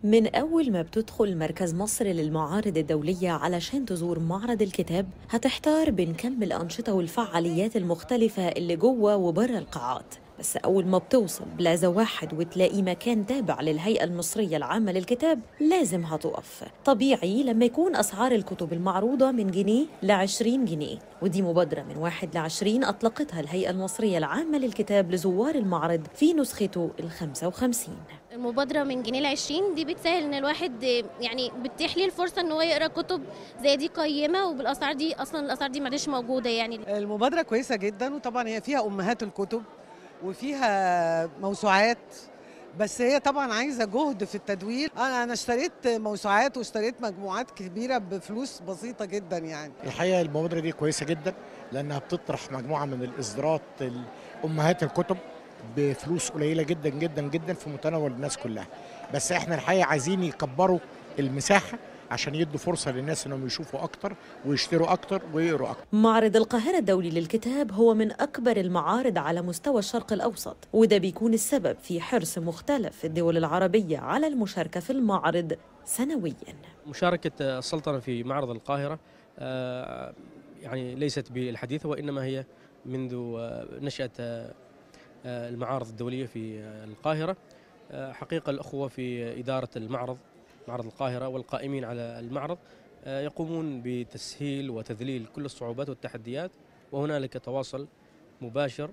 من أول ما بتدخل مركز مصر للمعارض الدولية علشان تزور معرض الكتاب هتحتار بين كم الأنشطة والفعاليات المختلفة اللي جوه وبره القاعات بس أول ما بتوصل بلازا واحد وتلاقي مكان تابع للهيئة المصرية العامة للكتاب لازم هتقف طبيعي لما يكون أسعار الكتب المعروضة من جنيه لعشرين جنيه ودي مبادرة من واحد لعشرين أطلقتها الهيئة المصرية العامة للكتاب لزوار المعرض في نسخته الخمسة وخمسين المبادرة من جنيه لعشرين دي بتسهل ان الواحد يعني بتتيح ليه الفرصة ان هو يقرا كتب زي دي قيمة وبالاسعار دي اصلا الاسعار دي معلش موجودة يعني المبادرة كويسة جدا وطبعا هي فيها أمهات الكتب وفيها موسوعات بس هي طبعا عايزه جهد في التدوير انا انا اشتريت موسوعات واشتريت مجموعات كبيره بفلوس بسيطه جدا يعني الحقيقه المبادره دي كويسه جدا لانها بتطرح مجموعه من الاصدارات امهات الكتب بفلوس قليله جدا جدا جدا في متناول الناس كلها بس احنا الحقيقه عايزين يكبروا المساحه عشان يدوا فرصه للناس انهم يشوفوا اكتر ويشتروا اكتر ويقروا اكتر. معرض القاهره الدولي للكتاب هو من اكبر المعارض على مستوى الشرق الاوسط وده بيكون السبب في حرص مختلف الدول العربيه على المشاركه في المعرض سنويا. مشاركه السلطنه في معرض القاهره يعني ليست بالحديثه وانما هي منذ نشاه المعارض الدوليه في القاهره حقيقه الاخوه في اداره المعرض معرض القاهرة والقائمين على المعرض يقومون بتسهيل وتذليل كل الصعوبات والتحديات وهنالك تواصل مباشر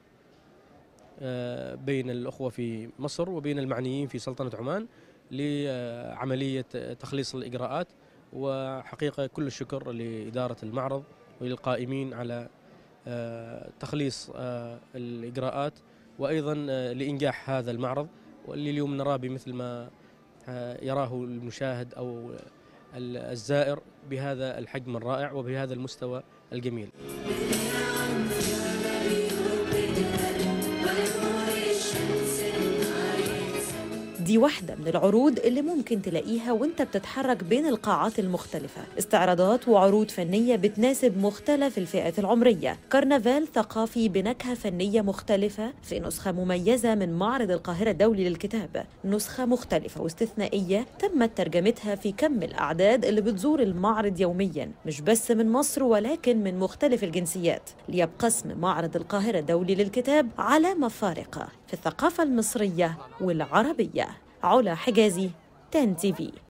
بين الأخوة في مصر وبين المعنيين في سلطنة عمان لعملية تخليص الإجراءات وحقيقة كل الشكر لإدارة المعرض وللقائمين على تخليص الإجراءات وأيضا لإنجاح هذا المعرض واللي اليوم نراه بمثل ما يراه المشاهد او الزائر بهذا الحجم الرائع وبهذا المستوى الجميل. دي واحدة من العروض اللي ممكن تلاقيها وانت بتتحرك بين القاعات المختلفة استعراضات وعروض فنية بتناسب مختلف الفئات العمرية كرنفال ثقافي بنكهة فنية مختلفة في نسخة مميزة من معرض القاهرة الدولي للكتاب نسخة مختلفة واستثنائية تمت ترجمتها في كم الأعداد اللي بتزور المعرض يوميا مش بس من مصر ولكن من مختلف الجنسيات ليبقى اسم معرض القاهرة الدولي للكتاب علامة فارقة في الثقافة المصرية والعربية علا حجازي 10 تي في